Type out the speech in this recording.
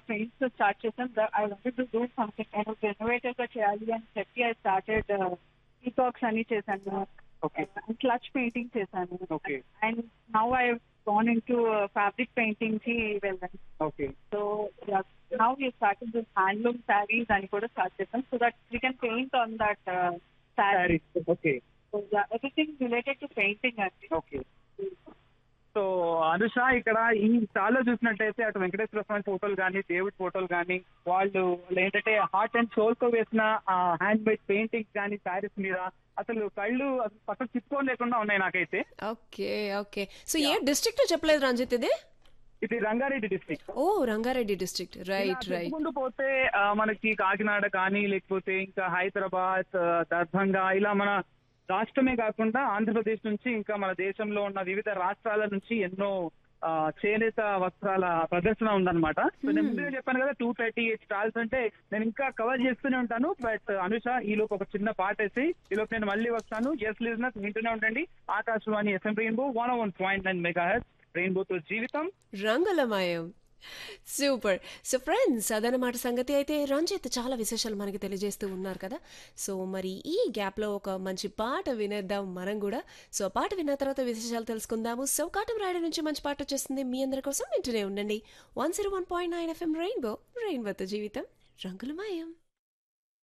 friends తో start చేసాను I wanted to do something నేను రెనోవేటివ్ గా చేయాలి అని చెప్పి ఐ స్టార్టెడ్ పీకాక్స్ అని చేశాను ఓకే క్లచ్ పెయింటింగ్ చేశాను okay and now I gone into fabric painting కి వెళ్ళాను okay so now you starting this handloom saris అని కూడా స్టార్ట్ చేసాం so that we can paint on that sari sorry okay everything related to painting అండి okay so Anusha ఇక్కడ ఈ స్టాల్లో చూసినట్టయితే అటు వెంకటేశ్వర స్వామి ఫోటోలు కానీ దేవుడి ఫోటోలు కానీ వాళ్ళు వాళ్ళు ఏంటంటే హార్ట్ అండ్ సోల్ తో వేసిన హ్యాండ్ మేడ్ పెయింటింగ్స్ కానీ శారీస్ మీద అసలు కళ్ళు అసలు పక్కన చిప్పుకోని లేకుండా ఉన్నాయి నాకైతే okay okay so a district చెప్పలేదు రంజిత్ ఇది ఇది రంగారెడ్డి డిస్ట్రిక్ట్ ఓ రంగారెడ్డి డిస్ట్రిక్ట్ రైట్ రైట్ చెప్పుకుంటూ పోతే ఆ, మనకి కాకినాడ కానీ లేకపోతే ఇంకా హైదరాబాద్ ఆ, దర్భంగా ఇలా మన రాష్ట్రమే కాకుండా ఆంధ్రప్రదేశ్ నుంచి ఇంకా మన దేశంలో ఉన్న వివిధ రాష్ట్రాల నుంచి ఎన్నో ఆ, చేనేత వస్త్రాల ప్రదర్శన ఉందన్నమాట సో నేను ముందుగా చెప్పాను కదా టూ థర్టీ ఎయిట్ స్టాల్స్ అంటే నేను ఇంకా కవర్ చేస్తూనే ఉంటాను బట్ అనుష ఈ లోపు ఒక చిన్న పాట వేసి ఈ లోపు నేను మళ్ళీ వస్తాను ఎస్ లిజినెస్ వింటూనే ఉండండి Akashvani FM rainbow one one point nine megahertz రెయిన్బోతో జీవితం రంగులమయం సూపర్ సో ఫ్రెండ్స్ అదనమాట సంగతి అయితే రంజిత్ చాలా విశేషాలు మనకి తెలియజేస్తూ ఉన్నారు కదా సో మరి ఈ గ్యాప్లో ఒక మంచి పాట వినేద్దాం మనం కూడా సో ఆ పాట విన్న తర్వాత విశేషాలు తెలుసుకుందాము సో కాటం రాయడం నుంచి మంచి పాట వచ్చేస్తుంది మీ అందరి కోసం వింటూనే ఉండండి one zero one point nine FM rainbow రెయిన్బోతో జీవితం రంగులమయం